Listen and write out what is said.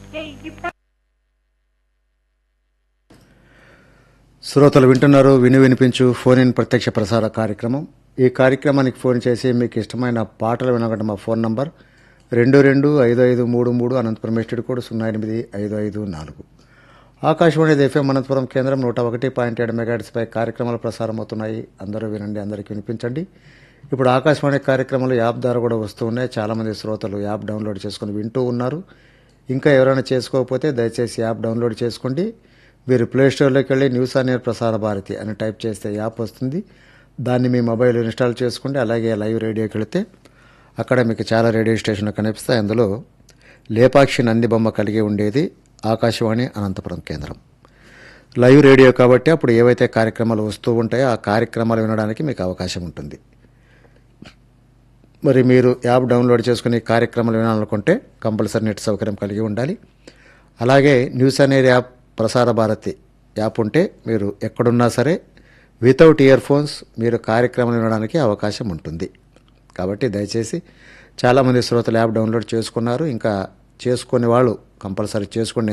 శ్రోతలు వింటున్నారు విని వినిపించు ఫోన్ ఇన్ ప్రత్యక్ష ప్రసార కార్యక్రమం ఈ కార్యక్రమానికి ఫోన్ చేసి మీకు ఇష్టమైన పాటలు వినగంట మా ఫోన్ నంబర్ రెండు రెండు ఐదు ఐదు మూడు మూడు అనంతపురం ఎస్టీడ్ కోడ్ సున్నా ఎనిమిది ఐదు ఐదు నాలుగు ఆకాశవాణి ఎఫ్ఎం అనంతపురం కేంద్రం నూట ఒకటి పాయింట్ ఏడు మెగాట్స్పై కార్యక్రమాలు ప్రసారం అవుతున్నాయి అందరూ వినండి అందరికీ వినిపించండి ఇప్పుడు ఆకాశవాణి కార్యక్రమాలు యాప్ ద్వారా కూడా వస్తూ ఉన్నాయి చాలామంది శ్రోతలు యాప్ డౌన్లోడ్ చేసుకుని వింటూ ఉన్నారు ఇంకా ఎవరైనా చేసుకోకపోతే దయచేసి యాప్ డౌన్లోడ్ చేసుకోండి మీరు ప్లే స్టోర్లోకి వెళ్ళి న్యూస్ అనేది ప్రసార భారతి అని టైప్ చేస్తే యాప్ వస్తుంది దాన్ని మీ మొబైల్ ఇన్స్టాల్ చేసుకోండి అలాగే లైవ్ రేడియోకి వెళితే అక్కడ మీకు చాలా రేడియో స్టేషన్లు కనిపిస్తాయి అందులో లేపాక్షి నంది బొమ్మ కలిగి ఉండేది ఆకాశవాణి అనంతపురం కేంద్రం లైవ్ రేడియో కాబట్టి అప్పుడు ఏవైతే కార్యక్రమాలు వస్తూ ఉంటాయో ఆ కార్యక్రమాలు వినడానికి మీకు అవకాశం ఉంటుంది మరి మీరు యాప్ డౌన్లోడ్ చేసుకుని కార్యక్రమాలు వినాలనుకుంటే కంపల్సరీ నెట్ సౌకర్యం కలిగి ఉండాలి అలాగే న్యూస్ అనేది యాప్ ప్రసార భారతి యాప్ ఉంటే మీరు ఎక్కడున్నా సరే వితౌట్ ఇయర్ ఫోన్స్ మీరు కార్యక్రమాలు వినడానికి అవకాశం ఉంటుంది కాబట్టి దయచేసి చాలామంది శ్రోతలు యాప్ డౌన్లోడ్ చేసుకున్నారు ఇంకా చేసుకునే వాళ్ళు కంపల్సరీ చేసుకోండి